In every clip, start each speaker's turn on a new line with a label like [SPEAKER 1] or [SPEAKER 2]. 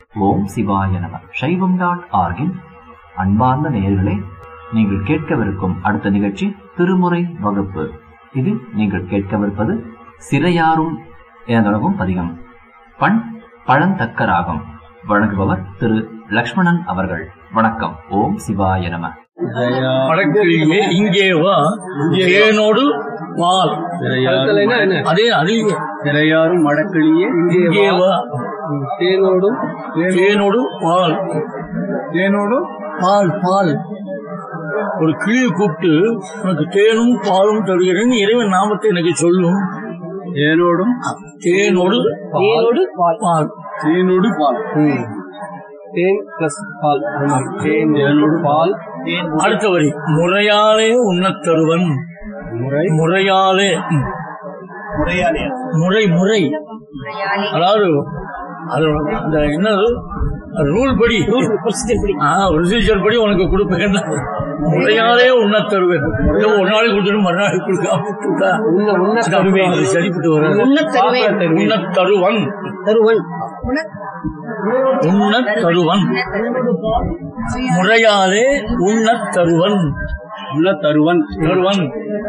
[SPEAKER 1] ஓம் சிவாய நம சைவம் டாட் ஆர்கின் அன்பார்ந்த நேயர்களே நீங்கள் கேட்கவிருக்கும் அடுத்த நிகழ்ச்சி திருமுறை வகுப்பு இதில் நீங்கள் கேட்கவிருப்பது சிறையாரும் என தொடங்கும் பதிகம் பண் பழந்தக்க ராகம் வழங்குபவர் திரு லக்ஷ்மணன் அவர்கள் வணக்கம் ஓம் சிவாய நம
[SPEAKER 2] வடக்கிலேயே இங்கே வா தேனோடு பால் அதே அதிக
[SPEAKER 3] திரையாரும் மடக்கிளியே
[SPEAKER 2] இங்கே வா
[SPEAKER 3] தேனோடும்
[SPEAKER 2] தேனோடு பால்
[SPEAKER 3] தேனோடும்
[SPEAKER 2] பால் பால் ஒரு கிளியை கூப்பிட்டு உனக்கு தேனும் பாலும் தருகிறேன் இறைவன் நாமத்தை எனக்கு சொல்லும்
[SPEAKER 3] தேனோடும்
[SPEAKER 2] தேனோடு
[SPEAKER 3] தேனோடு
[SPEAKER 2] பால்
[SPEAKER 3] தேனோடு பால் தேன் பிளஸ் பால் தேன் தேனோடு பால்
[SPEAKER 2] அடுத்த வரி முறையாலே உண்ணத் தருவன்
[SPEAKER 3] முறை
[SPEAKER 2] முறையாலே ம். முறை முறை அதாவது அதோட அந்த என்னது ரூல் படி ப்ரொசீஜர் படி உனக்கு கொடுப்பேன் முறையாலே உண்ணத் தருவேன் ஏதோ ஒரு நாளைக்கு கொடுத்துட்டு மறுநாள் கொடுக்காம விட்டுட்டா
[SPEAKER 3] உன்ன உன்ன
[SPEAKER 2] அது அப்படி அது சரிப்பட்டு வராது
[SPEAKER 4] உண்ணத் தருவேன்.
[SPEAKER 2] உண்ணத் தருவன்
[SPEAKER 4] தருவன்
[SPEAKER 2] உண்ணத் தருவன் முறையாலே உண்ணத் தருவன்
[SPEAKER 3] உள்ள தருவன்
[SPEAKER 2] தருவன்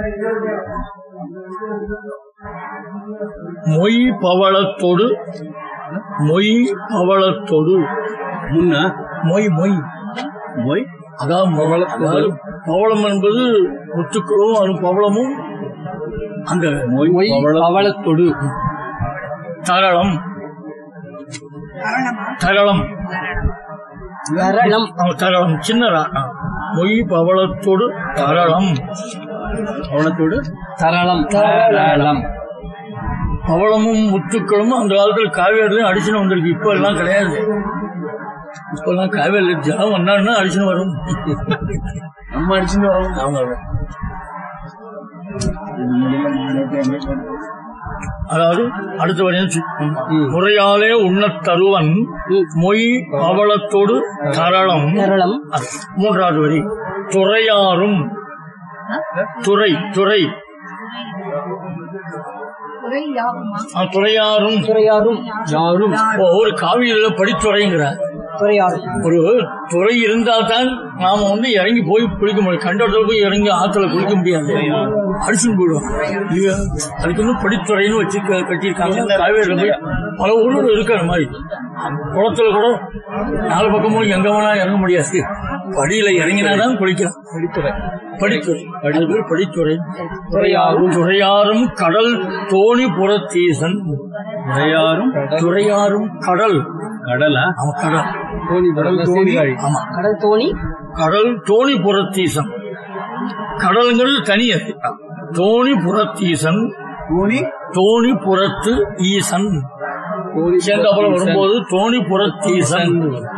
[SPEAKER 2] மொய் பவளத்தொடு மொய் பவளத்தொடு
[SPEAKER 3] முன்ன
[SPEAKER 2] மொய் மொய்
[SPEAKER 3] மொய்
[SPEAKER 2] அதான் பவள- அதாவது பவளம் என்பது முத்துக்களும் அது பவளமும் அந்த
[SPEAKER 3] மொய்
[SPEAKER 2] மொய்
[SPEAKER 3] பவளத்தொடு
[SPEAKER 2] தரளம் தரளம்
[SPEAKER 4] கரணம்
[SPEAKER 2] ஆ, தரளம் சின்னரா ஆ. மொய் பவளத்தோடு தரளம்
[SPEAKER 3] பவளத்தோடு தரளம் தரளம்
[SPEAKER 2] பவளமும் முத்துக்களும் அந்த காலத்துல காவேரிலையும் அடிச்சுன்னு வந்திருக்கு இப்ப எல்லாம் கிடையாது இப்ப எல்லாம் காவேரி ஜலம் வந்தாருன்னா அடிச்சுன்னு வரும்
[SPEAKER 3] நம்ம அடிச்சுட்டு வரோம்
[SPEAKER 2] ஆமா. அதாவது அடுத்த வரையும் முறையாலே உண்ணத் தருவன் மொய் பவளத்தோடு தரளம்
[SPEAKER 4] கரணம்
[SPEAKER 2] மூன்றாவது வரி துறையாரும் துறை துறை ஆ, துறையாரும்
[SPEAKER 4] துறையாரும்
[SPEAKER 3] யாரும்
[SPEAKER 2] ஓ, ஒரு காவியில படித்துறைங்கிறார்
[SPEAKER 4] துறையாரும்
[SPEAKER 2] ஒரு துறை இருந்தால்தான் நாம வந்து இறங்கி போய் குளிக்க முடியும் கண்டத்துல போய் இறங்கி ஆத்துல குளிக்க முடியாது அடிச்சுன்னு போயிடும் இல்லையா? அதுக்கு வந்து படித்துறைன்னு வச்சு க- கட்டியிருக்காங்க காவேரியில போய் பல ஊர்கள் இருக்கு அந்த மாதிரி குளத்துல கூட நாலு பக்கமும் எங்க வேணா இறங்க முடியாது படியில இறங்கினாதான் குளிக்கலாம் படித்துறை படித்துறை அது பேர் படித்துறை
[SPEAKER 3] துறையாரும்
[SPEAKER 2] துறையாரும் கடல் தோணி புறத்தீசன்
[SPEAKER 3] துறையாரும்
[SPEAKER 2] துறையாரும் கடல்
[SPEAKER 3] கடலா
[SPEAKER 2] அவன் கடல்
[SPEAKER 3] தோணி கடல் சீர்காழி
[SPEAKER 2] ஆமா
[SPEAKER 4] கடல் தோணி
[SPEAKER 2] கடல் தோணி புறத்தீசன் கடல்ங்கிறது தனி அது தோணி புறத்தீசன்
[SPEAKER 3] தோணி
[SPEAKER 2] தோணி புறத்து ஈசன்
[SPEAKER 3] தோணி
[SPEAKER 2] சேர்ந்தாப்புல வரும்போது தோணி புறத்தீசன்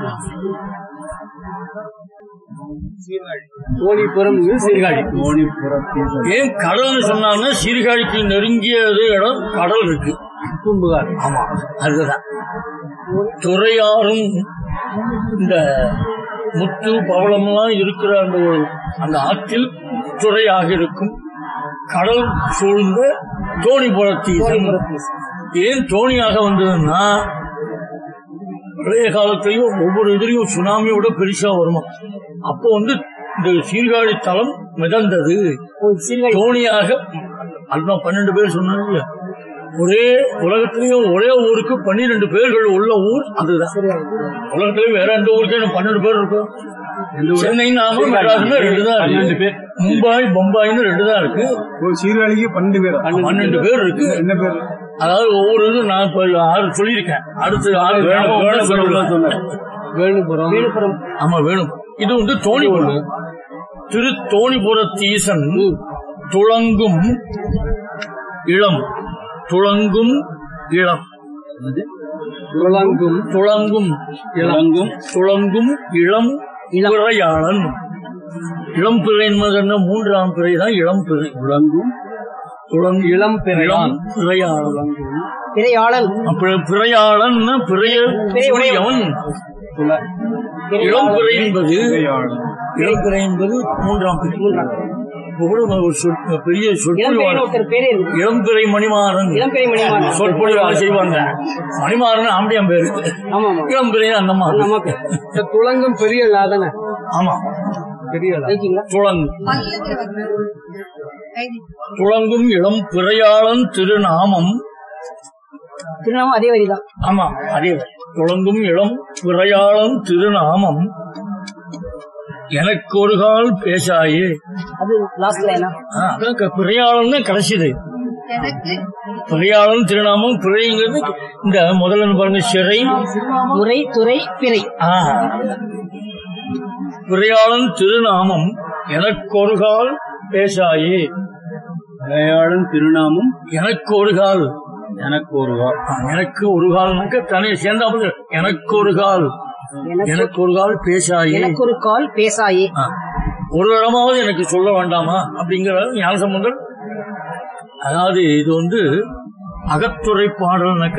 [SPEAKER 3] தோணிபுரம் சீர்காழி தோணிபுரம்
[SPEAKER 2] ஏன் கடல்னு சொன்னாங்கன்னா சீர்காழிக்கு நெருங்கியது இடம் கடல் இருக்கு
[SPEAKER 3] பூம்புகார்
[SPEAKER 2] ஆமா அதுதான் துறையாரும் இந்த முத்து பவளம்லாம் இருக்கிற அந்த ஒரு அந்த ஆற்றில் துறையாக இருக்கும் கடல் சூழ்ந்த தோணிபுரத்தீசன் ஏன் தோணியாக வந்ததுன்னா பழைய காலத்திலையும் ஒவ்வொரு இதுலயும் சுனாமியோட பெருசா வருமா அப்போ வந்து இந்த சீர்காழி தலம் மிதந்தது
[SPEAKER 4] சீர்காழி
[SPEAKER 2] தோணியாக அதுதான் பன்னெண்டு பேர் சொன்னாங்க இல்லையா? ஒரே உலகத்திலேயும் ஒரே ஊருக்கு பன்னிரெண்டு பேர்கள் உள்ள ஊர் அதுதான் உலகத்திலேயும் வேற எந்த ஊருக்கு இன்னும் பன்னெண்டு பேர் இருக்கும் சென்னை நாம மெட்ராஸ்ல ரெண்டு தான்
[SPEAKER 3] பன்னெண்டு
[SPEAKER 2] இருக்கு
[SPEAKER 3] பேர்.
[SPEAKER 2] மும்பாய் பொம்பாய்னு ரெண்டு தான் இருக்கு
[SPEAKER 3] ஒரு சீர்காழிக்கு பன்னெண்டு பேர்
[SPEAKER 2] பன்னெண்டு பேர் இருக்கு
[SPEAKER 3] என்ன பேர்
[SPEAKER 2] அதாவது ஒவ்வொரு இது நான் இப்ப ஆறு சொல்லியிருக்கேன் அடுத்து ஆறு ஞாபகம் வந்தா சொல்லுவேன்.
[SPEAKER 3] வேணுபுரம்
[SPEAKER 4] விழுப்புரம்
[SPEAKER 2] ஆமா வேணும் இது வந்து தோணிபுரம் திரு தோணிபுரத்தீசன் துளங்கும் இளம் துளங்கும் இளம்
[SPEAKER 3] துளங்கும்
[SPEAKER 2] துளங்கும்
[SPEAKER 3] இளங்கும்
[SPEAKER 2] துளங்கும் இளம் பிறையாளன் இளம் பிறை என்பது என்ன மூன்றாம் பிறை தான் இளம் பிறை
[SPEAKER 3] துளங்கும்
[SPEAKER 2] துளங்கும்
[SPEAKER 3] இளம் பிறையான்.
[SPEAKER 2] இளம் பிறையாளன்
[SPEAKER 4] திரையாளன்
[SPEAKER 2] அப்ப பிறையாளன் பிறைய
[SPEAKER 4] பிறை உடையவன்.
[SPEAKER 2] உடையவன் இளம் பிறை என்பது
[SPEAKER 3] பிறையாளன்.
[SPEAKER 2] இளம் பிறை என்பது மூன்றாம் பிறை இப்ப கூட ஒரு சொற்- பெரிய
[SPEAKER 4] இளம்பெரியன்னு
[SPEAKER 2] சொற்பொழிவாளர்
[SPEAKER 4] ஒருத்தர் பேரே இருக்கு
[SPEAKER 2] இளம்பிறை மணிமாறன்
[SPEAKER 4] இளம்பெரிய மணிமாறன்
[SPEAKER 2] சொற்பொழிவாளர் செய்வாங்க மணிமாறன் ஆம்பியாம் பேரு
[SPEAKER 4] ஆமா ஆமா
[SPEAKER 2] இளம்பிறை அந்த
[SPEAKER 4] அந்த
[SPEAKER 2] மாதிரி
[SPEAKER 4] அம்மாக்கு
[SPEAKER 3] இந்த துளங்கம் பெரிய லா தானே
[SPEAKER 2] ஆமா
[SPEAKER 3] பெரிய லா
[SPEAKER 4] ஜெயிச்சிங்களா
[SPEAKER 2] துளங்கு துளங்கும் இளம் பிறையாளன் திருநாமம்
[SPEAKER 4] திருநாமம் அதே வரிதான்
[SPEAKER 2] ஆமா அதே துளங்கும் இளம் பிறையாளன் திருநாமம் எனக்கு ஒரு கால் பேசாயே
[SPEAKER 4] அது லாஸ்ட் லைனா
[SPEAKER 2] ஆ, அதான் க- பிறையாளன் தான் கடைசிது பிறையாளன் திருநாமம் பிறைங்கிறது இந்த முதல்ல பாருங்க சிறை
[SPEAKER 4] முறை துறை பிறை
[SPEAKER 2] ஆ. பிறையாளன் திருநாமம் எனக்கு ஒரு கால் பேசாயே
[SPEAKER 3] மலையாளம் திருநாமம்
[SPEAKER 2] எனக்கு ஒரு கால்
[SPEAKER 3] எனக்கு ஒரு வா
[SPEAKER 2] ஆ, எனக்கு ஒரு கால்னாக்க தனியை சேர்ந்தாமல் எனக்கு ஒரு கால் எனக்கு ஒரு கால் பேசாயே
[SPEAKER 4] எனக்கு ஒரு கால் பேசாயே
[SPEAKER 2] ஆ. ஒரு இடமாவது எனக்கு சொல்ல வேண்டாமா அப்படிங்கிற ஞானசம்பந்தர் அதாவது இது வந்து அகத்துறை பாடல்னாக்க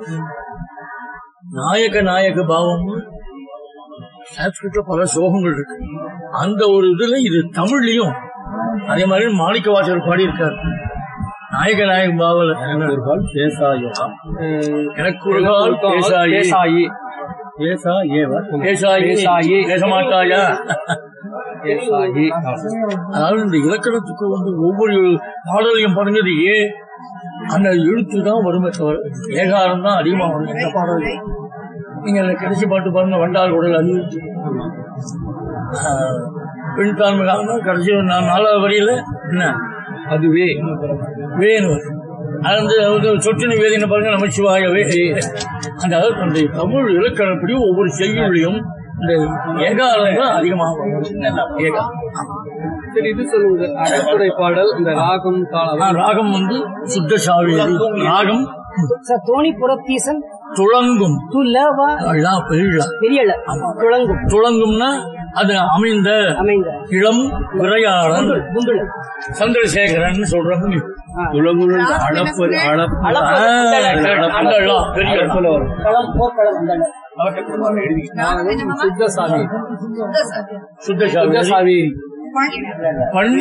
[SPEAKER 2] நாயக நாயக பாவம் சான்ஸ்கிரிட்ல பல சோகங்கள் இருக்கு அந்த ஒரு இதுல இது தமிழ்லயும் அதே மாதிரி மாணிக்க வாசகர் பாடியிருக்காரு நாயக நாயக பாவல
[SPEAKER 3] ஒரு கால் பேசாயோ
[SPEAKER 2] எனக்கு ஒரு கால் பேசாயி
[SPEAKER 3] பேசாயி பேசா ஏவா
[SPEAKER 2] பேசாயி
[SPEAKER 3] பேசாயி.
[SPEAKER 2] பேச மாட்டாயா
[SPEAKER 3] பேசாயி
[SPEAKER 2] அதாவது இந்த இலக்கணத்துக்கு வந்து ஒவ்வொரு பாடலையும் பாருங்க இது ஏ அந்த எழுத்து தான் வருமே தவிர ஏகாரம் தான் அதிகமா வரும் எந்த பாடல் நீங்க அந்த கடைசி பாட்டு பாருங்க வண்டால் உடல் அது பெண் தாழ்மை காலம் கடைசி ஒரு நா- நாலாவது வரியில என்ன
[SPEAKER 3] அதுவே
[SPEAKER 2] வேணும் அது வந்து வந்து சொற்றின வேதின பாருங்க நமச்சிவாயவே அந்த அதாவது அந்த தமிழ் இலக்கணப்படி ஒவ்வொரு செய்யுள்ளையும் இந்த ஏகாரம் தான் அதிகமாக வரும். ஏகா
[SPEAKER 3] சரி இது சொல்லுங்க அகத்துறை பாடல் இந்த ராகம்
[SPEAKER 2] ஆ,
[SPEAKER 3] தாளம்
[SPEAKER 2] ராகம் வந்து சுத்த சாவேரி ராகம்
[SPEAKER 4] சார் தோணி புறத்தீசன்
[SPEAKER 2] துளங்கும்
[SPEAKER 4] துலவா
[SPEAKER 2] அல்லா பெரியலா
[SPEAKER 4] பெரியல துளங்கும்
[SPEAKER 2] துளங்கும்னா அது அமைந்த
[SPEAKER 4] அமைந்த
[SPEAKER 2] இளம் விரையாளன்
[SPEAKER 4] குண்டுல
[SPEAKER 2] சந்திரசேகரன் சொல்றாங்க
[SPEAKER 3] துளங்குழல் அளப்பு அளப்பு
[SPEAKER 4] அளப்பு.
[SPEAKER 2] அந்த இளா, பெரிய இளா.
[SPEAKER 4] களம் போர்க்களம் அந்த
[SPEAKER 3] சுத்த சாவி
[SPEAKER 2] சுத்த
[SPEAKER 3] சுத்த
[SPEAKER 2] சாவேரி
[SPEAKER 3] சாவேரி
[SPEAKER 2] பண்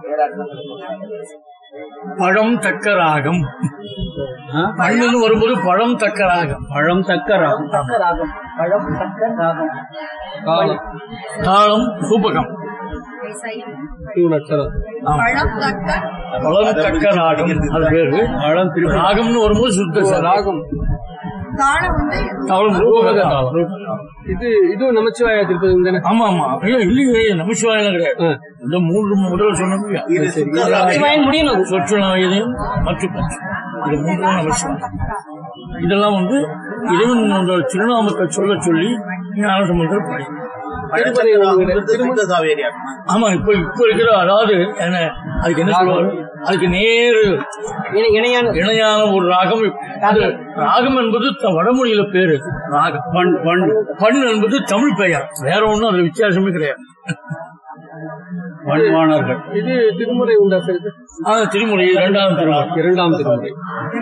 [SPEAKER 2] பழம் தக்க ராகம் பண்ணுன்னு வரும்போது பழம் தக்க ராகம்
[SPEAKER 3] பழம் தக்க ராகம்
[SPEAKER 4] தக்க ராகம் பழம் தக்க ராகம்
[SPEAKER 3] காலம்
[SPEAKER 2] தாளம் சூபகம்
[SPEAKER 3] மூணு அக்ஷரம்
[SPEAKER 2] ஆமா. பழம் தக்க ராகம் அது பேரு
[SPEAKER 3] பழம் திருப்பி
[SPEAKER 2] ராகம்னு வரும்போது சுத்த சாரம்.
[SPEAKER 3] ராகம்
[SPEAKER 2] தாளம் ரூபக தாளம்
[SPEAKER 3] இது இதுவும் நமச்சிவாய திருப்பதி தானே
[SPEAKER 2] ஆமா ஆமா ஐயோ இல்லையே நமச்சிவாயம் கிடையாது
[SPEAKER 3] ஆ.
[SPEAKER 2] இந்த மூன்று முதல் சொன்னது
[SPEAKER 4] சிவாயன் முடியணும் அது.
[SPEAKER 2] சொற்றுணாயதையும் மற்றும் இது மூன்று நமச்சிவாயம் இதெல்லாம் வந்து இறைவன் அந்த திருநாமத்தை சொல்ல சொல்லி ஞானசம்பந்தர் பாடி
[SPEAKER 3] திருப்பதி உங்களுக்கு திரும்ப
[SPEAKER 2] ஆமா இப்ப இப்ப இருக்கிற அதாவது என்ன அதுக்கு என்ன சொல்லுவாரு அதுக்கு நேரு
[SPEAKER 4] இணை- இணையான
[SPEAKER 2] இணையான ஒரு ராகம் அது ராகம் என்பது த- வடமொழியில பேரு ராகம் பண் பண் பண் என்பது தமிழ் பெயர் வேற ஒண்ணும் அதுல வித்தியாசமே கிடையாது
[SPEAKER 3] பண்பானர்கள் இது திருமுறை உண்டா சார் இது?
[SPEAKER 2] ஆனா திருமுறை இரண்டாம் திருமுறை
[SPEAKER 3] இரண்டாம் திருமுறை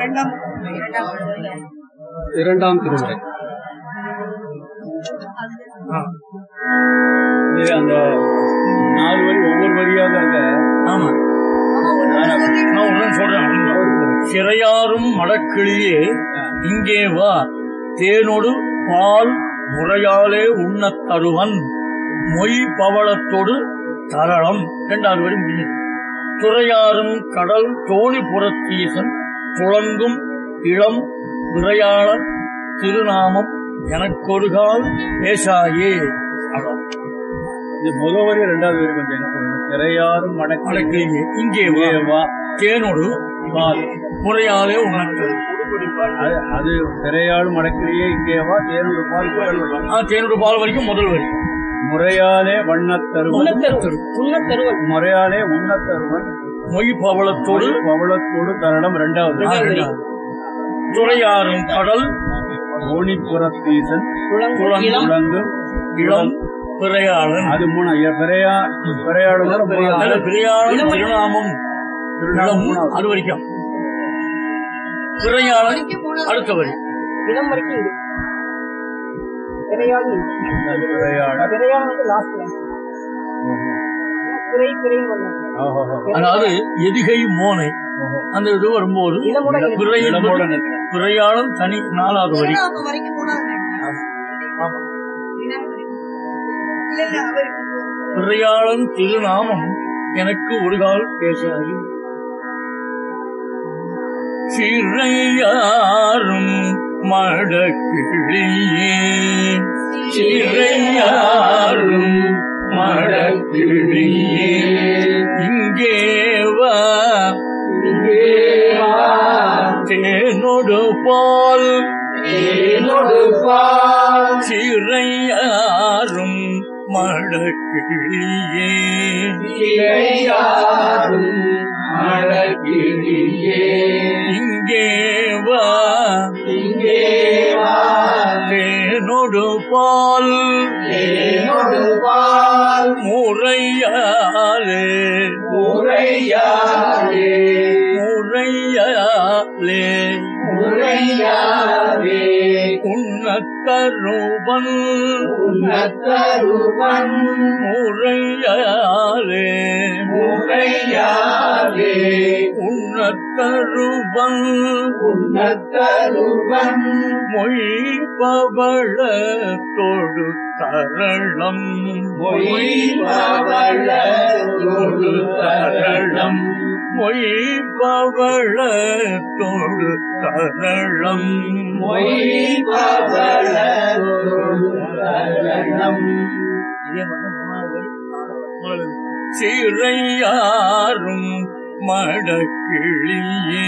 [SPEAKER 3] இரண்டாம் திருமுறை இது அந்த நாலு வரி ஒவ்வொரு வரியாக இருக்க
[SPEAKER 2] ஆமா நான் உடனே சொல்றேன் சிறையாரும் மடக்கிளியே இங்கே வா தேனொடு பால் முறையாலே உண்ணத் தருவன் மொய் பவளத்தோடு தரளம் இரண்டாவது வரி முடியும் துறையாரும் கடல் தோணி புறத்தீசன் துளங்கும் இளம் விரையாளர் திருநாமம் எனக்கொருகால் பேசாயே அவ்வளவு.
[SPEAKER 3] இது முதல் வரி ரெண்டாவது வரி கொஞ்சம் என்ன பண்ணுங்க திரையாரும் மடக்கி
[SPEAKER 2] மடக்கிளியே இங்கே வா
[SPEAKER 3] வா
[SPEAKER 2] தேனொடு பால் முறையாலே உணர்த்து
[SPEAKER 3] அது அது திரையாடும் மடக்கிலேயே இங்கே வா தேனோட பால் குரல்
[SPEAKER 2] ஆ, தேனொடு பால் வரைக்கும் முதல் வரி
[SPEAKER 3] முறையாலே வண்ணத்தருவன்
[SPEAKER 4] உண்ணத்தருவன் உண்ணத்தருவன்
[SPEAKER 3] முறையாலே உண்ணத்தருவன்
[SPEAKER 2] மொய் பவளத்தோடு
[SPEAKER 3] பவளத்தோடு தரடம் ரெண்டாவது
[SPEAKER 2] ஆ, இரண்டாவது. துறையாறும் கடல்
[SPEAKER 3] ஓணிப்புறத்தீசன்
[SPEAKER 4] துளங்கும் இளம்
[SPEAKER 3] குழங்கு
[SPEAKER 2] இளம் பிறையாளன்
[SPEAKER 3] அது மூணு ஐயா, பிறையா பிறையாடுங்க
[SPEAKER 2] நல்ல பிறையாளன் திருநாமம் இளம் அது வரைக்கும் பிறையாளன் அடுத்த வரி
[SPEAKER 4] இளம் வரைக்கும் இருக்கு திரையாளன்
[SPEAKER 3] பிறையாட
[SPEAKER 4] திரையாளன் வந்து லாஸ்ட் லைன் பிறை பிறைன்னு வந்தாங்க
[SPEAKER 2] அதாவது எதிகை மோனை அந்த இது வரும்போது
[SPEAKER 4] இளமுடன் இருக்கு.
[SPEAKER 2] பிறை என்பது பிறையாளும் தனி நாலாவது வரி
[SPEAKER 5] அப்ப வரைக்கும் மூணாவது
[SPEAKER 2] ஆமா.
[SPEAKER 5] வினாடி வரைக்கும். இல்ல இல்ல அவர்
[SPEAKER 2] பிறையாளன் திருநாமம் எனக்கு ஒரு கால் பேசாது சிறையாரும் மடக்கிளியே சிறையாரும் மடக்கிளியே இங்கே வா இங்கே வா தேனொடு பால் தேனொடு பால் சிறையாரும் மடக்கிளியே சிறையாரும் மடக்கிளியே இங்கே வா இங்கே வா தேனொடு பால் தேனொடு பால் முறையாலே முறையாலே முறையாலே முறையாலே உன்னத்தருவன் உன்னத்தருவன் முறையாலே முறையாலே உன்னத்தருவன் உன்னத்தருவன் மொய்பவள தொடு தரளம் மொய்பவள தொடு தரளம் மொய்பவள தொடு தரளம் மொய்பவள தொடு தரளம் இதே மாதிரி மூணாவது வரி, நாலாவது வரி. சிறையாரும் மடக்கிளியே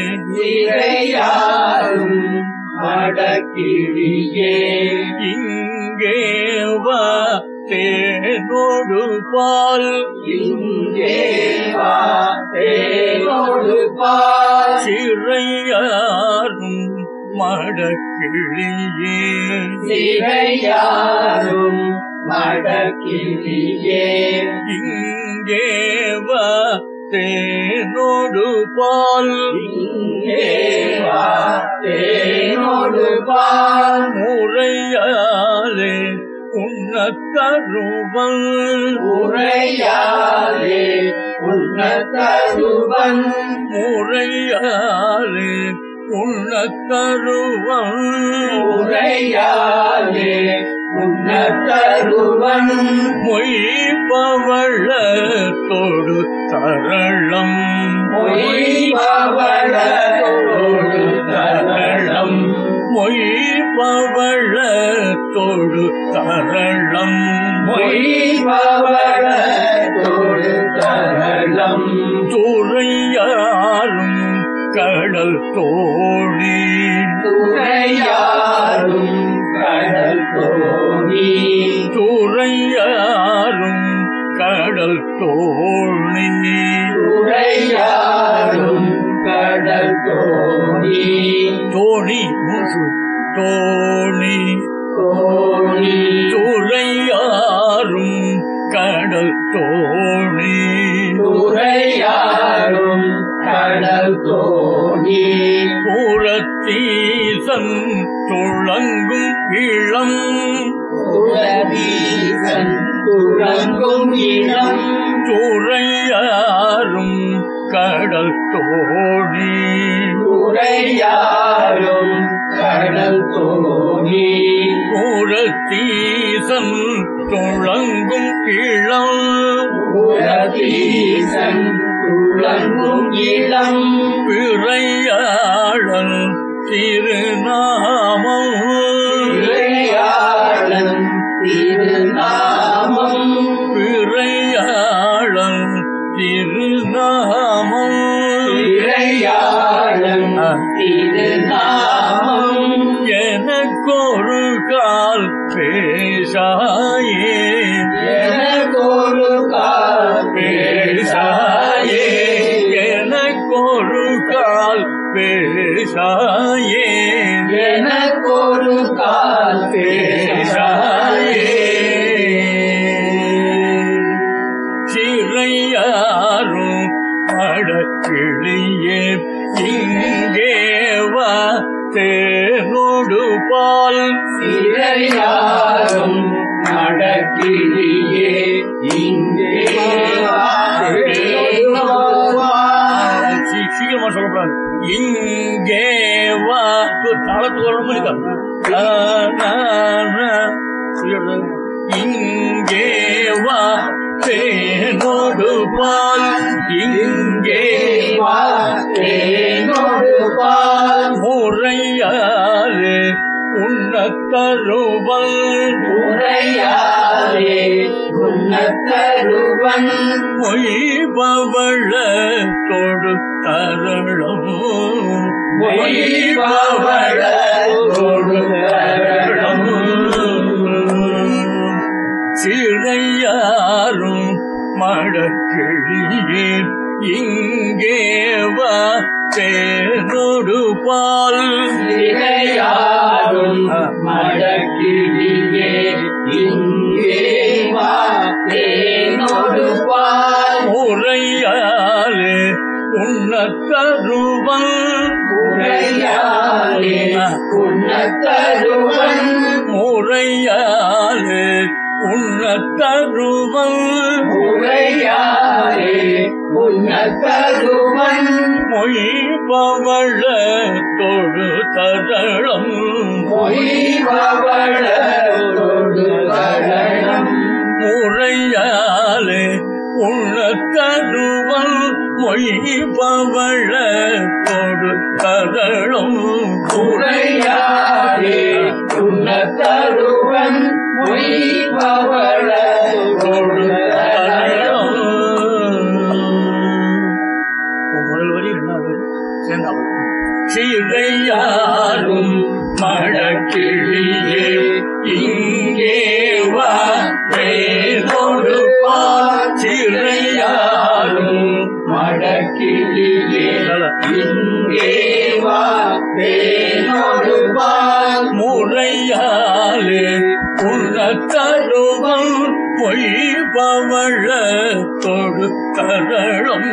[SPEAKER 2] சிறையாரும் மடக்கிளியே இங்கே வா தேனோடு பால் இங்கே வா தேனோடு பால் சிறையாரும் மடக்கிளியே சிறையாரும் மடக்கிளியே இங்கே வா தேனோடு பால் இங்கே வா தேனோடு பால் முறையாலே உன்னத்தருவன் முறையாலே உன்னத்தருவன் முறையாலே உன்னத்தருவன் முறையாலே உன்னத்தருவன் மொய்பவள தொடு தரளம் மொய்பவள தொடு தரளம் மொய்பவள தொடு தரளம் மொய்பவள தொடு தரளம் துறையாரும் கடல் தோழி துறையாரும் கடல் தோழி துறையாரும் கடல் தோழி துறையாரும் கடல் தோழி தோணி மூன்று தோணி தோணி துறையாரும் கடல் தோணி துறையாரும் கடல் தோணி புறத்தீசன் துளங்கும் இளம் புறத்தீசன் துளங்கும் இளம் துறையாரும் கடல் தோணி துறையாரும் கடல் தோணி புறத்தீசன் துளங்கும் இளம் புறத்தீசன் துளங்கும் இளம் பிறையாளன் திருநாமம் பிறையாளன் திருநாமம் பிறையாளன் திருநாமம் பிறையாளன் திருநாமம் எனக்கொரு கால் பேசாயே எனக்கொரு கால் பேசாயே எனக்கொரு கால் பேசாயே எனக்கொரு கால் பேசாயே சிறையாரும் படக்கிளியே இங்கே வா தேனோடு பால் சிறையாரும் நடக்கிளியே இங்கே வா இங்கே வா தாளத்தோரம் இருக்கா இங்கே வா தேனோடு பால் இங்கே வா தேனோடு பால் முறையாலே உன்னத்தருவல்
[SPEAKER 6] உரையாரே உன்னத்தருவன்
[SPEAKER 2] மொய்பவள தொடு தரளம்
[SPEAKER 6] மொய்பவள தொடு தரளம்.
[SPEAKER 2] சிறையாரும் மடக்கிழியே இங்கே வா தேனோடு பால்
[SPEAKER 6] இறையாரும் மடக்கிடியே இங்கே வா தேனோடு பால்
[SPEAKER 2] முறையாலே உன்னத்தருவன்
[SPEAKER 6] உரையாரே உன்னத்தருவன்
[SPEAKER 2] முறையாலே உன்னத்தருவன்
[SPEAKER 6] உரையாரே உன்னத்தருவன்
[SPEAKER 2] மொய்பவள தொழு தரளம்
[SPEAKER 6] மொய்பவள தொடு தரணம்
[SPEAKER 2] முறையாலே உன்னத்தருவன் மொய்பவள தொடு தரளம்
[SPEAKER 6] உரையாரே உன்னத்தருவன் மொய்பவள தொடு தரணம்
[SPEAKER 2] முதல் வரி ரெண்டாவது வரி சேர்ந்தா சிறையாரும் மழக்கிளியே இங்கே வா வேதோடு பார் சிறையாரும்
[SPEAKER 6] மடக்கிளியே இங்கே வா தேனோடு பால்
[SPEAKER 2] முறையாலே உன்னத்தருவம் பொய்பவள தொடு தரளம்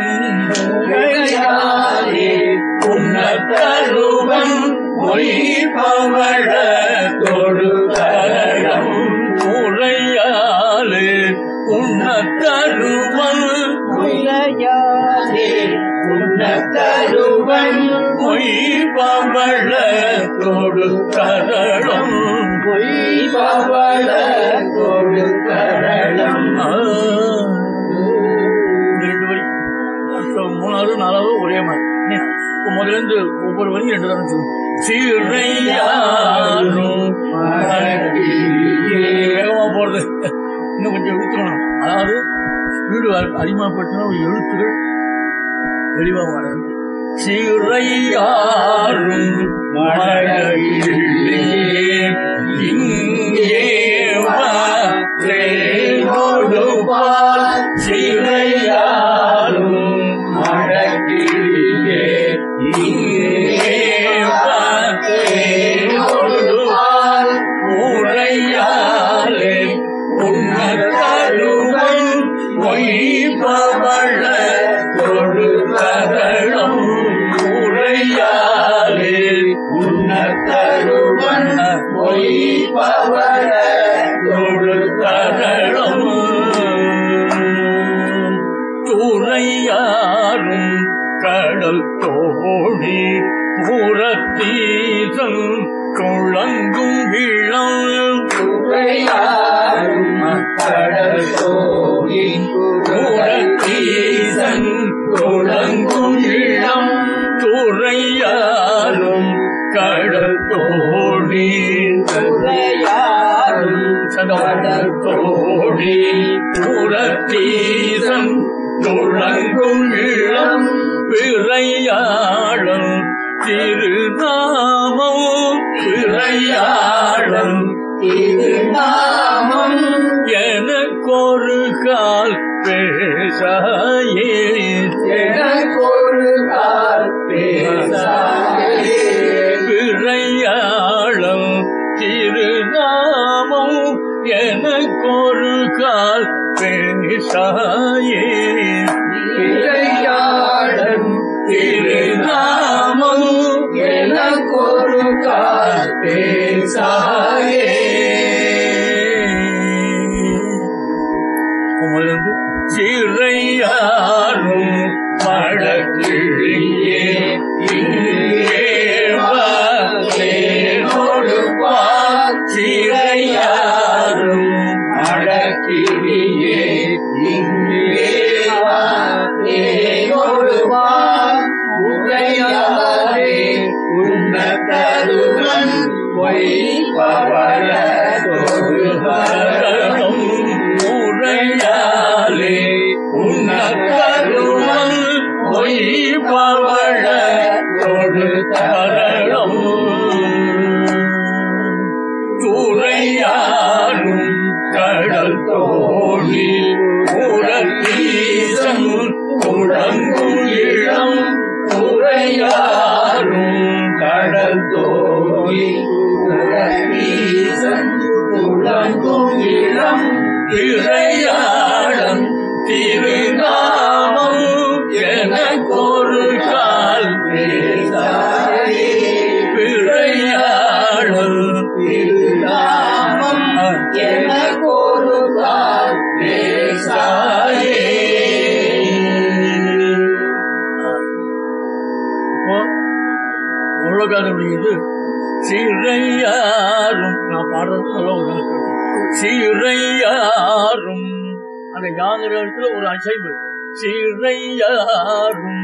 [SPEAKER 6] உரையாரே உன்னத்தருவன் மொய்பவள தொடு தரணம்
[SPEAKER 2] முறையாலே உன்னத்தருவம்
[SPEAKER 6] உரையாரே உன்னத்தருவன்
[SPEAKER 2] பொய்பவள தொடு தரளம்
[SPEAKER 6] மொய்பவள தொடு தரணம்
[SPEAKER 2] ஆ. இந்த ரெண்டு வரி அப்புறம் மூணாவது நாலாவது ஒரே மாதிரி இல்லையா? இப்ப முதல்ல இருந்து ஒவ்வொரு வரையும் ரெண்டு தான் சொல்லுங்க சிறையாரும் வேகமா போறது இன்னும் கொஞ்சம் விழுத்தணும் அதாவது ஸ்பீடு அதிகமாகப்பட்டன எழுத்துகள் தெளிவா வராது சிறையாரும் மழையிலே இங்கே வா தேனோடு பால் சிறையாரும்
[SPEAKER 6] மடக்கிளியே
[SPEAKER 2] இங்கே வா தேனோடு
[SPEAKER 6] பால்
[SPEAKER 2] உரையாலே உன்னதருவன் பொய்பவள தொடு தரளம் உரையாலே
[SPEAKER 6] உன்னத்தருவன் பொய்பவள
[SPEAKER 2] தொடு தரளம் துறையாரும் கடல் தோழி புறத்தீசன் துளங்கும் இளம்
[SPEAKER 6] உரையாரும் கடல் தோழி
[SPEAKER 2] புறத்தீசன் துளங்கும் இளம் துறையாரும் கடல் தோழி
[SPEAKER 6] உரையாரும்
[SPEAKER 2] கடல் தோழி புறத்தீசன் துளங்கும் இளம் பிறையாளம் திருநாமம் பிறையாளம்
[SPEAKER 6] திருநாமம்
[SPEAKER 2] எனக்கொரு கால் பேசாயே
[SPEAKER 6] எனக்கொரு கால் பேசாயே
[SPEAKER 2] பிறையாளம் திருநாமம் எனக்கொரு கால் பேசாயே
[SPEAKER 6] இறையாளன்
[SPEAKER 2] திருநாமம்
[SPEAKER 6] எனக்கொரு கால் பேசாயே
[SPEAKER 2] உமது சிறையாரும் மழக்கிழியே இங்கே
[SPEAKER 6] கடல் தோழி உரத்தீசன் துளங்கும் இளம் உரையாரும் கடல் தோழி உரத்தீசன் துளங்கும் இளம் இறையாளன் திருநாமம் எனக்கொரு கால் பேசாயே விளையாடல் திருநாமம் எனக்கொரு கால் பேசாயே
[SPEAKER 2] இப்போ உலகனுடையது சிறையாரும் நான் பாடுறது நல்லா ஒரு நாள் கேட்டேன். சிறையாரும் அந்த யாங்கிற இடத்துல ஒரு அசைவு சிறையாரும்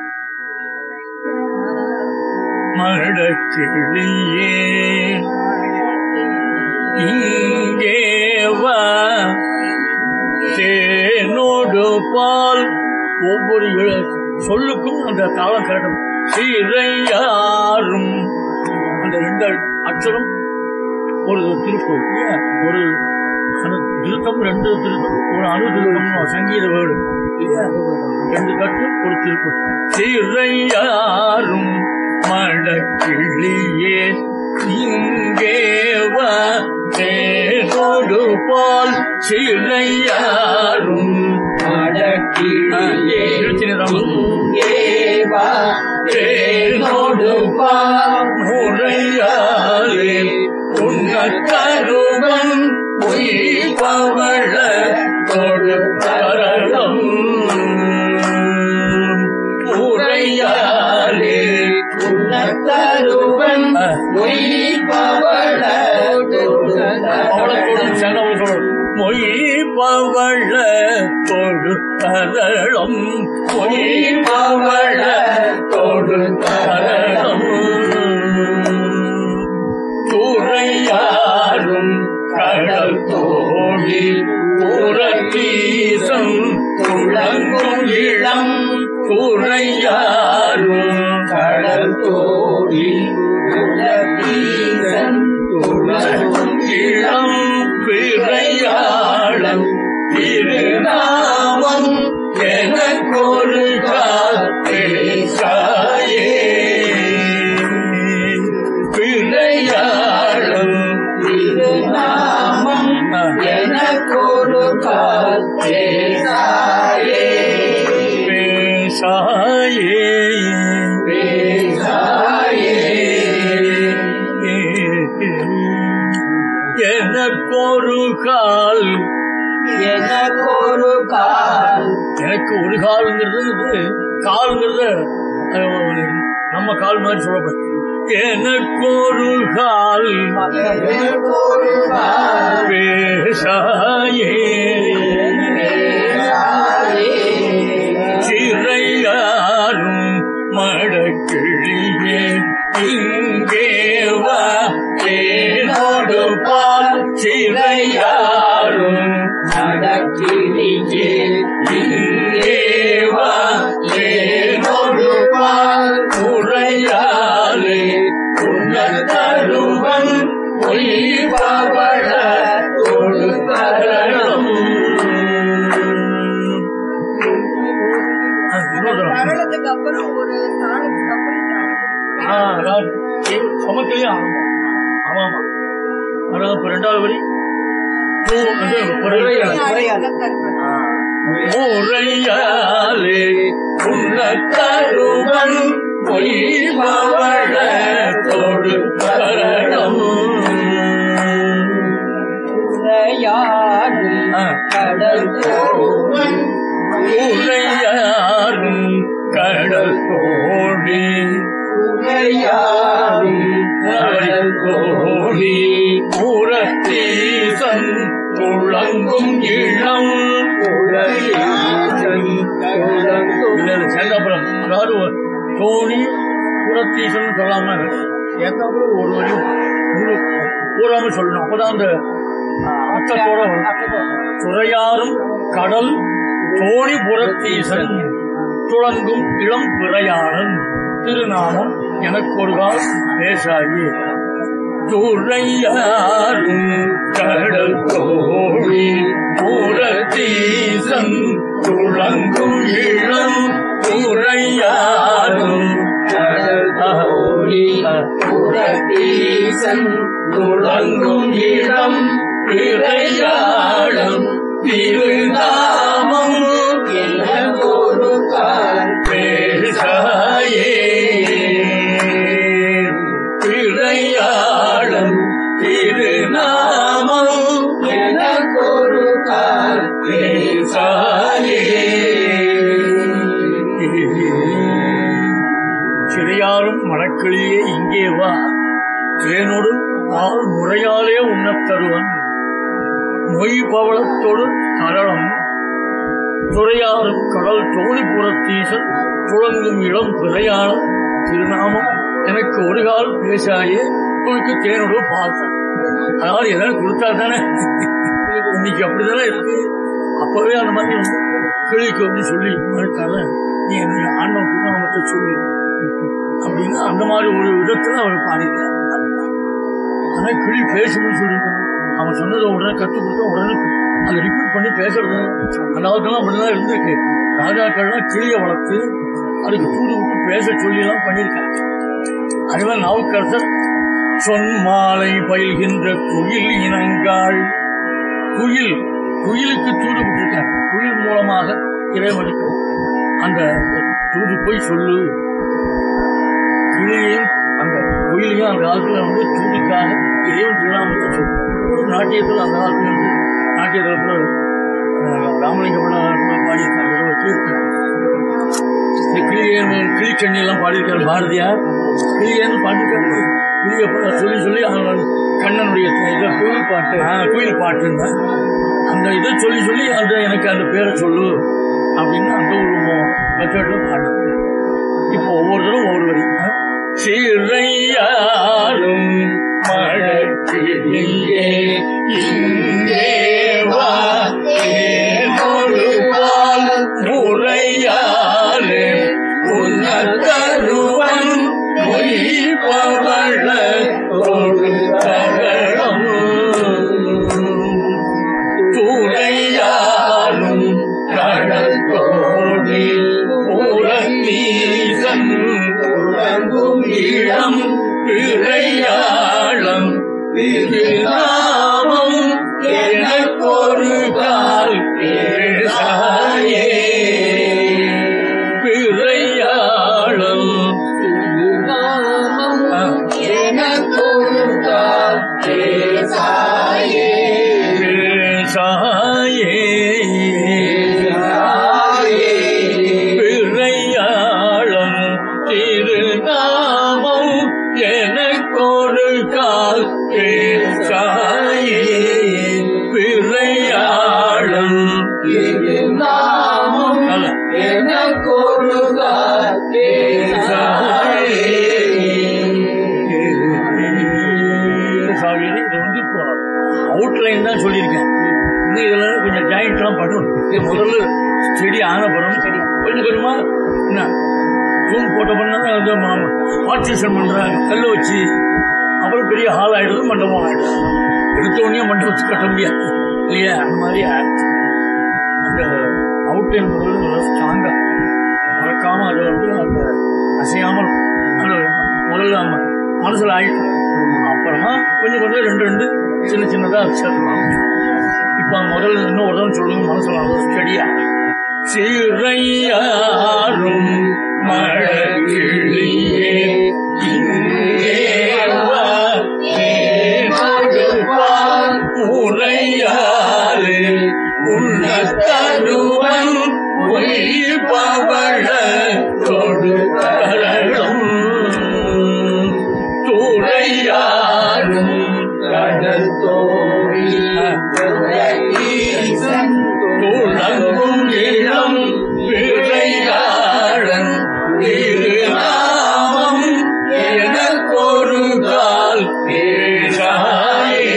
[SPEAKER 2] மடக்கிளியே இங்கே வா தேனோடு பால் ஒவ்வொரு எழு- சொல்லுக்கும் அந்த தாளம் கரட்டும் சிறையாரும் அந்த ரெண்டு அக்ஷரம் ஒரு திருப்பம் இல்லையா? ஒரு அணு திருத்தம் ரெண்டு திருத்தம் ஒரு அணு திருத்தம் சங்கீத வேடு இல்லையா? ரெண்டு கட்டு ஒரு திருப்பம் சிறையாரும் மடக்கிளியே இங்கே வா தேனோடு பால் சிறையாரும்
[SPEAKER 6] மடக்கிழியே
[SPEAKER 2] திருச்சினிதாமன்
[SPEAKER 6] இங்கே வா தேனோடு பால்
[SPEAKER 2] முறையாலே உன்னருவன் உயிர்பவள தொடுத்தரளம் உரையாலே
[SPEAKER 6] உன்னத்தருவன் உயிர்பவள
[SPEAKER 2] அவளத்தோடு செலவு சொல் மொழிபவள தொடுத்தரளம் மொழிபவள தொடுத்தரளம் துறையாரும் கடல் தோழி புறத்தீசம் துளங்கும் இளம் துறையாரும்
[SPEAKER 6] கடல் தோழி உலகீசன்
[SPEAKER 2] துளங்கும் இளம் பிறையாளம் திருநாமம் எனக்கொரு காத்தேசாயே பிறையாளம்
[SPEAKER 6] திருநாமம் எனக்கொரு கால் பேசாயே
[SPEAKER 2] பேசாயே
[SPEAKER 6] பேசாயே
[SPEAKER 2] எனக்கொரு கால்
[SPEAKER 6] எனக்கொரு கால்
[SPEAKER 2] எனக்கு ஒரு காலுங்கிறது இது காலுங்கிறது அது நம்ம கால் மாதிரி சொல்லப்படும் எனக்கொரு கால்
[SPEAKER 6] எனக்கொரு கால்
[SPEAKER 2] பேசாயே
[SPEAKER 6] பேசாயே
[SPEAKER 2] சிறையாரும் மடக்கிழியே இங்கே வா தேனோடு பால் சிறையாரும்
[SPEAKER 6] நடக்கினியே
[SPEAKER 2] இங்கே வா தேனோடு பால் உரையாலே உன்னதருவன் பொய்பவள கொடுத்தரணும்
[SPEAKER 5] தரளத்துக்கு அப்புறம் ஒரு தாளத்துக்கு அப்புறம் இந்த
[SPEAKER 2] ஆ, அதாவது சமத்திலேயே ஆரம்பம் ஆமா ஆமா அதாவது இப்ப ரெண்டாவது வரி பூ வந்து குறையாலே முறையாலே உன்னத்தருவன் பொய்பவள தொடுத்தரணம்
[SPEAKER 6] உரையாடும் கடல் தோவன்
[SPEAKER 2] உரையாரும் கடல் தோழி
[SPEAKER 6] உரையாடும் கடல்
[SPEAKER 2] கோழி புறத்தீசன் துளங்கும் இளம்
[SPEAKER 6] உரையாடும்
[SPEAKER 2] இல்ல சேர்ந்தாப்புறம் அதாவது ஒரு தோணி புறத்தீசன் சொல்லாம சேர்ந்தாப்புறம் ஒரு வரி முழு பூராம சொல்லணும் அப்பதான் அந்த அர்த்தத்தோட வரும். துறையாரும் கடல் தோணி புறத்தீசன் துளங்கும் இளம் பிறையாளன் திருநாமம் எனக்கு ஒரு கால் பேசாயி துறையாரும் கடல் தோழி
[SPEAKER 6] புறத்தீசன் துளங்கும் இடம் விளையாடும் திருநாமம் என ஒரு கால்
[SPEAKER 2] பேசாயே விளையாடும் திருநாமம்
[SPEAKER 6] எனக்கொரு கால்
[SPEAKER 2] பேசாயே சிறையாரும் மணக்கிளியே இங்கே வா தேனோடு பால் முறையாலே உண்ணத் தருவன் மொய் பவளத்தோடு தரளம் துறையாரும் கடல் தோழிபுரத்தீசன் துளங்கும் இளம் பிறையாளம் திருநாமம் எனக்கு ஒரு கால் பேசாயே உனக்கு தேனோடு பார்த்தேன் அதாவது ஏதாவது கொடுத்தா தானே இன்னைக்கு அப்படிதானே இருக்கு அப்பவே அந்த மாதிரி வந்து கிளிக்கு வந்து சொல்லி இருக்காங்க நீ என்னுடைய ஆண்டவன் திருநாமத்தை சொல்லு அப்படின்னு அந்த மாதிரி ஒரு விதத்துல அவர் பாடிட்டார் ஆனா கிளி பேசணும்னு சொல்லியிருக்காங்க அவன் சொன்னதை உடனே கற்றுக் கொடுத்தா உடனே அதை ரிப்பீட் பண்ணி பேசுறது அந்த காலத்துலாம் அப்படிதான் இருந்திருக்கு ராஜாக்கள்லாம் கிளியை வளர்த்து அதுக்கு தூது விட்டு பேச சொல்லி எல்லாம் பண்ணியிருக்காங்க அதுவன் நாவுக்கரசர் சொன்மாலை பயில்கின்ற குயில் இனங்காள் குயில் குயிலுக்கு தூது விட்டுருக்காங்க குயில் மூலமாக இறைவனுக்கு அந்த தூது போய் சொல்லு கிளியையும் அந்த குயிலையும் அந்த காலத்துல வந்து தூதுக்காக இறைவன் திருநாமத்தை சொல்லு ஒரு நாட்டியத்தில் அந்த காலத்துல வந்து நாட்டியத்தில் கூட அஹ், ராமலிங்க பிள்ளை பாடியிருக்காங்க ஏதோ ஒரு கீர்த்தனை இந்த கிளியன் கிளிக்கண்ணி எல்லாம் பாடியிருக்காரு பாரதியார் கிளியன்னு பாடியிருக்காரு கிளிய சொல்லி சொல்லி அவன் கண்ணனுடைய இதை குயில் பாட்டு ஆ, குயில் பாட்டுன்னா அந்த இதை சொல்லி சொல்லி அந்த எனக்கு அந்த பேரை சொல்லு அப்படின்னு அந்த ஒரு மெத்தட்ல பாடு இப்போ ஒவ்வொருத்தரும் ஒவ்வொரு வரி ஆ? சிறையாரும் மழக்கிளியே இங்கே வா தேனொழுவால் முறையாலே உன்னதருவன் மொய்பவள தொழுதகடம் துணையாரும் கடல் கோடில் உறந்தீசன் உறங்கும் இளம் பிழையாளம் திருநாமம் எனக்கொரு கால் பேசாயே பிழையாளம்
[SPEAKER 6] நாமம்
[SPEAKER 2] ஆ.
[SPEAKER 6] எனக்கொரு கால் பேசாயே
[SPEAKER 2] பேசாயே
[SPEAKER 6] பேசாயே
[SPEAKER 2] பிறையாளம் திருநாமம் எனக்கொரு கால் பேசாயே பிறையாளம்
[SPEAKER 6] திருநாமம்
[SPEAKER 2] அல்ல.
[SPEAKER 6] எனக்கொரு கால் பேசாயே
[SPEAKER 2] சாவியது இது வந்து இப்போ அவுட்லைன் தான் சொல்லியிருக்கேன் இன்னும் இதுல கொஞ்சம் ஜாயிண்ட்லாம் பண்ணணும் இது முதல்ல செடி ஆனப்புறம் செடி கொஞ்சம் கொஞ்சமா என்ன தூண் போட்ட பண்ணா பார்ட்டிஷன் பண்றாங்க கல்லை வச்சு அப்புறம் பெரிய ஹால் ஆயிடுது மண்டபம் ஆயிடுது எடுத்த உடனே மண்டபத்தை கட்ட முடியாது இல்லையா அந்த மாதிரி ஆயிடுச்சு அந்த அவுட்லைன் முதல்ல நல்லா ஸ்ட்ராங்கா மறக்காம அதை வந்து அந்த அசையாமல் அது முதல்ல நம்ம மனசுல ஆயிடும் அப்புறமா கொஞ்சம் கொஞ்சம் ரெண்டு ரெண்டு சின்ன சின்னதா சேர்க்கலாம் இப்ப முதல்ல இன்னும் ஒரு தடவை சொல்லுங்க மனசுல நல்லா ஸ்டடியா சிறையாரும் மழகிளியே இங்கே வா, தேனொடுப்பான் உரையாறு உள்ள தருவன் ஒளிபவள தொடுதரளும் துறையாரும்
[SPEAKER 6] கடல் தோழி ஈசன்
[SPEAKER 2] துளங்கும் இளம் விளையாடன் திருநாமம் எனக்கொரு கால் பேசாயே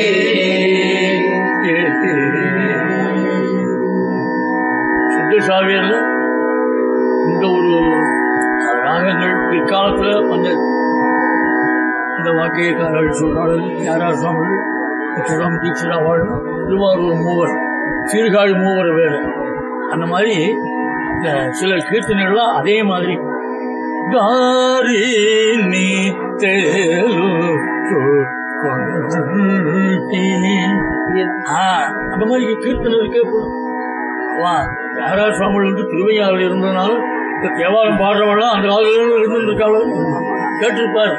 [SPEAKER 2] சுத்த சாவியர்ல இந்த ஒரு ராகங்கள் பிற்காலத்துல வந்த இந்த வாக்கியக்காரர்கள் சொல்றார்கள் யாரார் சுவாமிகள் சுடம் தீட்சிதா வாழும் திருவாரூர் மூவர் சீர்காழி மூவர் வேறு அந்த மாதிரி இந்த சில கீர்த்தனைகள்லாம் அதே மாதிரி గారి నీ తేలు அந்த மாதிரி கீர்த்தனை இருக்கே போதும் வா யாரா சுவாமிகள் வந்து திருவையாவில் இருந்ததுனால இந்த தேவாரம் பாடுறவெல்லாம் அந்த காலத்துல இருந்துருக்காளோ கேட்டிருப்பாரு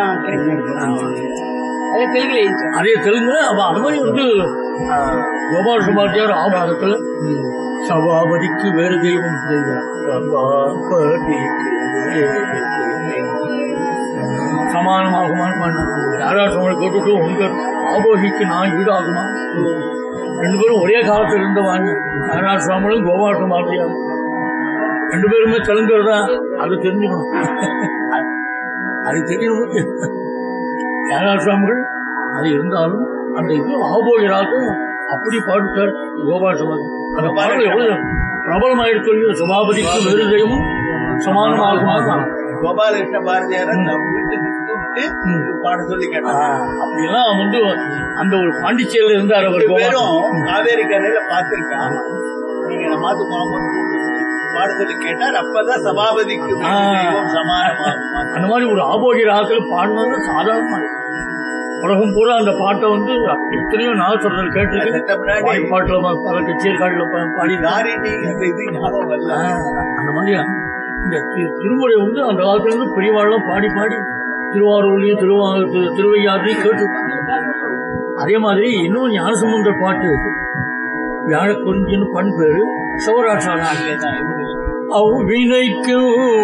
[SPEAKER 4] அது தெலுங்குல எழுதிச்சோம்
[SPEAKER 2] அதே தெலுங்குல அவ அது மாதிரி வந்து ஆ, கோபால சுபாத்தியார் ஆபாரத்துல சபாபதிக்கு வேறு தெய்வம் சபாபதிக்கு வேறு தெய்வம். சமானமாகுமான்னு பண்ணாங்க யாரா சுவாமி கேட்டுட்டு உங்க ஆபோகிக்கு நான் ஈடாகுமா ரெண்டு பேரும் ஒரே காலத்தில் இருந்தவாங்க யாரா சுவாமிகளும் கோபால சுபாத்தியார் ரெண்டு பேருமே தெலுங்கர் தான் அது தெரிஞ்சுக்கணும் அது தெரியணும் யாரா சுவாமிகள் அது இருந்தாலும் அந்த இது ஆபோகிறார்கள் அப்படி பாடுத்தார் கோபாசமன் அந்த பாடல் எவ்வளவு பிரபலமாயிடுச்சு இல்லையோ, சபாபதிக்கு வேறு தெய்வம் சமானமாக
[SPEAKER 7] கோபாலகிருஷ்ண பாரதியார நம்ம வீட்டுக்கு கூப்பிட்டு பாட சொல்லி கேட்டாங்க
[SPEAKER 2] அப்படியெல்லாம் வந்து அந்த ஒரு பாண்டிச்சேரியில இருந்தார் அவர்
[SPEAKER 7] ரெண்டு பேரும்
[SPEAKER 2] கோபால்.
[SPEAKER 7] காவேரி கரையில பார்த்திருக்காங்க நீங்க நம்ம மாத்து மாமன் பாட சொல்லி கேட்டார் அப்பதான் சபாபதிக்கு
[SPEAKER 2] ஆ.
[SPEAKER 7] தெய்வம் சமானமாகுமா
[SPEAKER 2] அந்த மாதிரி ஒரு ஆபோகி ராகத்தில் பாடினது சாதாரணமா இருக்கு. உலகம் பூரா அந்த பாட்டை வந்து எத்தனையோ நாகஸ்வரர்கள் கேட்டிருக்கு
[SPEAKER 7] அதுக்கு முன்னாடி
[SPEAKER 2] பாடி பாட்டுல ப- பல கச்சேரிகளில் பாடி
[SPEAKER 7] தாரிணிங்கிற இது ஞாபகம் வரல
[SPEAKER 2] அந்த மாதிரி இந்த தி- திருமுறை வந்து அந்த காலத்துல இருந்து பெரியவாள்லாம் பாடி பாடி திருவாரூர்லயும் திருவா திரு- திருவையாறுலையும் கேட்டிருப்பாங்க அதே மாதிரி இன்னும் ஞானசம்பந்தர் பாட்டு வியாழ குறிஞ்சின்னு பண் பேரு சௌராஷ்டிரா அவ் வினைக்கு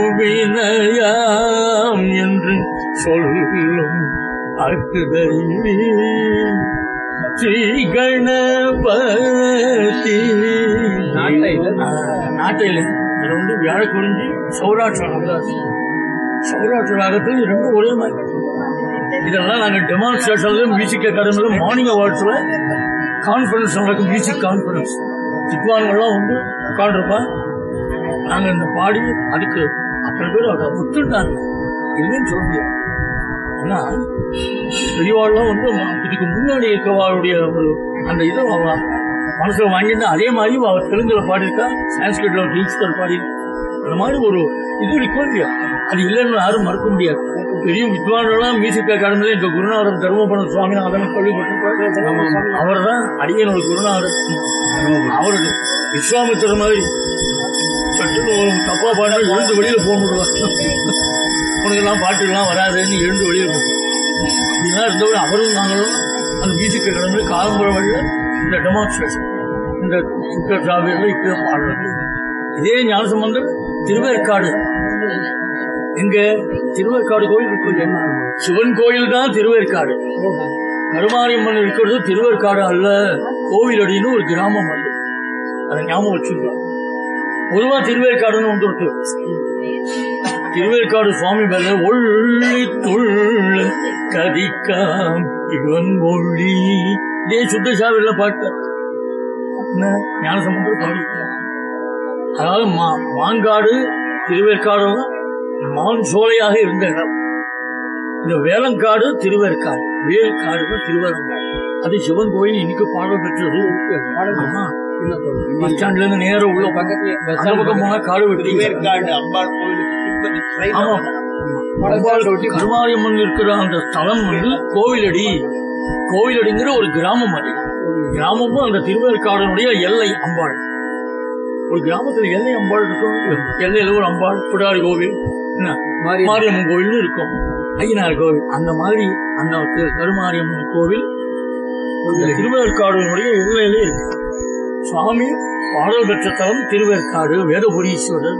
[SPEAKER 2] வினயாம் என்று சொல்லும் அக்குதை ஸ்ரீ கணபதி
[SPEAKER 3] நாட்டையில?
[SPEAKER 2] நாட்டையில் இதுல வந்து வியாழ குறிஞ்சி சௌராஷ்டிரா ராகம் சௌராஷ்டிர ராகத்தில் ரெண்டும் ஒரே மாதிரி இதெல்லாம் நாங்கள் டெமான்ஸ்ட்ரேஷன்ல மியூசிக் அகாடமியில மார்னிங் அவார்ட்ஸ்ல கான்ஃபரன்ஸ் நடக்கும் மியூசிக் கான்ஃபரன்ஸ் வித்வான்கள்லாம் வந்து உட்காந்துருப்பான் நாங்க இந்த பாடி அதுக்கு அத்தனை பேர் அதை ஒத்துட்டாங்க இல்லைன்னு சொல்ல முடியாது ஏன்னா பெரியவாள்லாம் வந்து ம- இதுக்கு முன்னாடி இருக்கவாளுடைய ஒரு அந்த இதை அவ மனசுல வாங்கிட்டு அதே மாதிரி அவ தெலுங்குல பாடியிருக்கா சான்ஸ்கிரிட்ல ஒரு ஈஸ்வர் பாடி அந்த மாதிரி ஒரு இது இருக்கும் இல்லையா அது இல்லைன்னு யாரும் மறுக்க முடியாது பெரிய வித்வான்கள்லாம் மியூசிக் அகாடமியில எங்க குருநாதர் தர்மபுரம் சுவாமிநாதன் கேள்விப்பட்டிருப்பாரு அவர் தான் அடியன் ஒரு குருநாதர் அவரு விஸ்வாமித்திர மாதிரி சட்டுன்னு ஒரு தப்பா பாடினா எழுந்து வெளியில போக முடியும் உனக்கெல்லாம் பாட்டுலாம் வராதுன்னு எழுந்து வெளியில போகும் அப்படிலாம் இருந்தவர் அவரும் நாங்களும் அந்த மியூசிக் அகாடமியில் காலம்புற வழியில் இந்த டெமான்ஸ்ட்ரேஷன் இந்த சுக்கர் ஜாவியில் இப்படி பாடுறது இதே ஞானசம்பந்தர் திருவேற்காடு எங்க திருவேற்காடு கோயில் இருக்கு சிவன் கோயில் தான் திருவேற்காடு கருமாரியம்மன் இருக்கிறது திருவேற்காடு அல்ல கோவிலடின்னு ஒரு கிராமம் அது அதை ஞாபகம் வச்சுக்கலாம் பொதுவா திருவேற்காடுன்னு ஒன்று இருக்கு திருவேற்காடு சுவாமி மேல ஒள்ளி துள்ள கதிக்காம் இவன் ஒளி இதே சுத்த சாவில பாட்டு என்ன ஞானசமுத்திர பாடி அதாவது மா- மாங்காடு திருவேற்காடு மான் சோலையாக இருந்த இடம் இந்த வேலங்காடு திருவேற்காடு வேல்காடு தான் திருவேற்காடு அது சிவன் கோயில் இன்னைக்கு பாடல் பெற்றது ஆமா. பஸ் ஸ்டாண்ட்ல இருந்து நேரம் உள்ள
[SPEAKER 3] பக்கத்துல பஸ்
[SPEAKER 2] அந்த பக்கம் போனா காடு வெட்டி
[SPEAKER 7] திருவேற்காடு அம்பாள் கோயிலுக்கு பின்பற்றி side ல
[SPEAKER 2] ஆமா
[SPEAKER 7] வந்து
[SPEAKER 2] கருமாரியம்மன் இருக்கிற அந்த ஸ்தலம் வந்து கோவிலடி கோவிலடிங்கிற ஒரு கிராமம் அது கிராமமும் அந்த திருவேற்காடனுடைய எல்லை அம்பாள் ஒரு கிராமத்துல எல்லை அம்பாள் இருக்கும் எல்லையில ஒரு அம்பாள் பிடாரி கோவில் என்ன
[SPEAKER 3] மாறி
[SPEAKER 2] மாரியம்மன் கோவில் இருக்கும் ஐயனார் கோவில் அந்த மாதிரி அந்த தி- கருமாரியம்மன் கோவில் இந்த திருவேற்காடுனுடைய எல்லையிலே இருக்கு சுவாமி பாடல் பெற்ற தலம் திருவேற்காடு வேதபுரீஸ்வரர்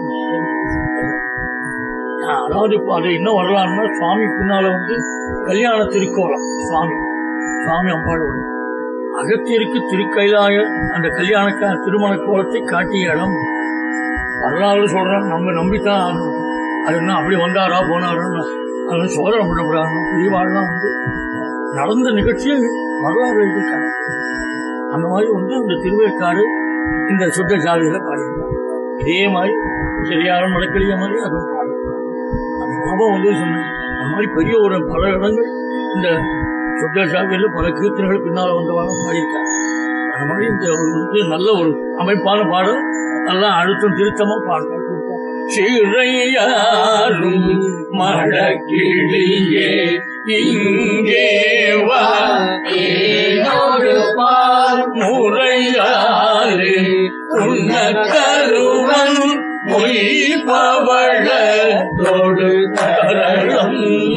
[SPEAKER 2] அதாவது இப்போ அது என்ன வரலாறுனா சுவாமி பின்னால வந்து கல்யாண திருக்கோலம் சுவாமி சுவாமி அம்பாளோட அகத்திற்கு திருக்கைலாய அந்த கல்யாண கா- திருமண கோலத்தை காட்டிய இடம் வரலாறு சொல்றேன் நம்ம நம்பித்தான் ஆகணும். அது என்ன அப்படி வந்தாரா போனாருன்னு அது சோதனை பண்ணக்கூடாது பெரியவாள்லாம் வந்து நடந்த நிகழ்ச்சியை வரலாறு எழுதியிருக்காங்க அந்த மாதிரி வந்து இந்த திருவேற்காடு இந்த சுத்த ஜாதியில பாடியிருக்காங்க இதே மாதிரி சரியாரம் நடக்கலைய மாதிரி அதுவும் பாடு அந்த ஞாபகம் வந்து சொன்னேன் அந்த மாதிரி பெரிய ஒரு பல இடங்கள் இந்த சுத்த ஜாதியில பல கீர்த்தனைகள் பின்னால வந்தவாங்க பாடியிருக்காங்க அந்த மாதிரி இந்த ஒரு வந்து நல்ல ஒரு அமைப்பான பாடல் நல்லா அழுத்தம் திருத்தமா பாடல் சிறையாரும் மழக்கிளியே இங்கே வா
[SPEAKER 6] ஏனோடு பார்
[SPEAKER 2] முறையாறு உன்ன கருவன் மொய்பவள தொடு தரளம்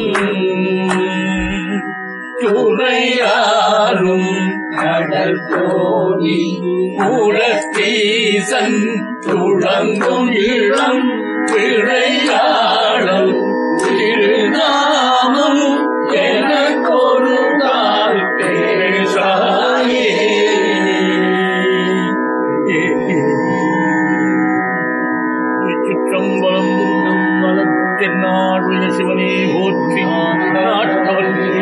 [SPEAKER 2] துறையாரும்
[SPEAKER 6] கடல் தோணி
[SPEAKER 2] மூலத்தீசன் துளங்கும் இளம் பிழையாளம் திருநாமம் எனக்கொரு நாள் பேசாயே திருச்சிற்றம்பலம் தென்னாடுடைய சிவனே போற்றி நாட்டவன்